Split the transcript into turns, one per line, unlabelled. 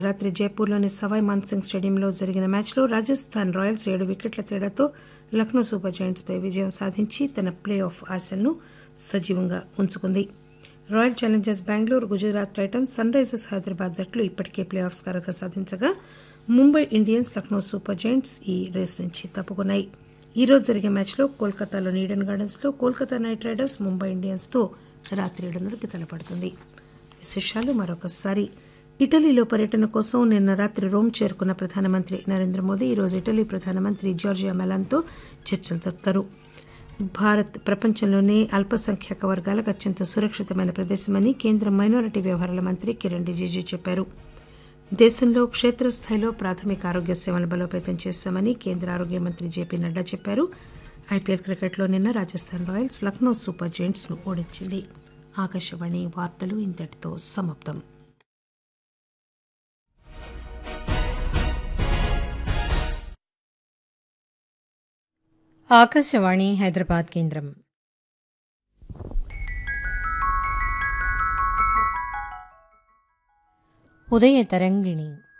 రాత్రి జైపూర్లోని సవాయ్ మాన్సింగ్ స్టేడియంలో జరిగిన మ్యాచ్లో రాజస్థాన్ రాయల్స్ ఏడు వికెట్ల తేడాతో లక్నో సూపర్ జెయింట్స్పై విజయం సాధించి తన ప్లే ఆఫ్ ఆశలను సజీవంగా ఉంచుకుంది Royal Challengers Bengaluru Gujarat Titans Sunrisers Hyderabad జట్లు ఇప్పటికే ప్లే ఆఫ్స్ అర్హత సాధించగా Mumbai Indians Lucknow Super Giants ఈ రేస్ నుంచి తప్పుకున్నాయి ఈ రోజు జరిగే మ్యాచ్లో కోల్కతాలోని ఈడెన్ గార్డెన్స్లో కోల్కతా నైట్ రైడర్స్ ముంబై ఇండియన్స్తో రాత్రి ఏడున్నరకి తలపడుతుంది విశేషాలు మరొకసారి ఇటలీలో పర్యటన కోసం నిన్న రాత్రి రోమ్ చేరుకున్న ప్రధానమంత్రి నరేంద్ర మోదీ ఈరోజు ఇటలీ ప్రధానమంత్రి జార్జియా మెలాన్తో చర్చలు జరుపుతారు భారత్ ప్రపంచంలోనే అల్పసంఖ్యాక వర్గాలకు అత్యంత సురక్షితమైన ప్రదేశమని కేంద్ర మైనారిటీ వ్యవహారాల మంత్రి కిరణ్ రిజిజు చెప్పారు దేశంలో క్షేత్రస్థాయిలో ప్రాథమిక ఆరోగ్య సేవలను బలోపేతం చేశామని కేంద్ర ఆరోగ్య మంత్రి జేపీ నడ్డా చెప్పారు ఐపీఎల్ క్రికెట్లో నిన్న Rajasthan Royals Lucknow Super Giants ను ఓడించింది ఆకాశవాణి వార్తలు ఇంతటితో సమాప్తం
ఆకాశవాణి హైదరాబాద్ కేంద్రం ఉదయ తరంగిణి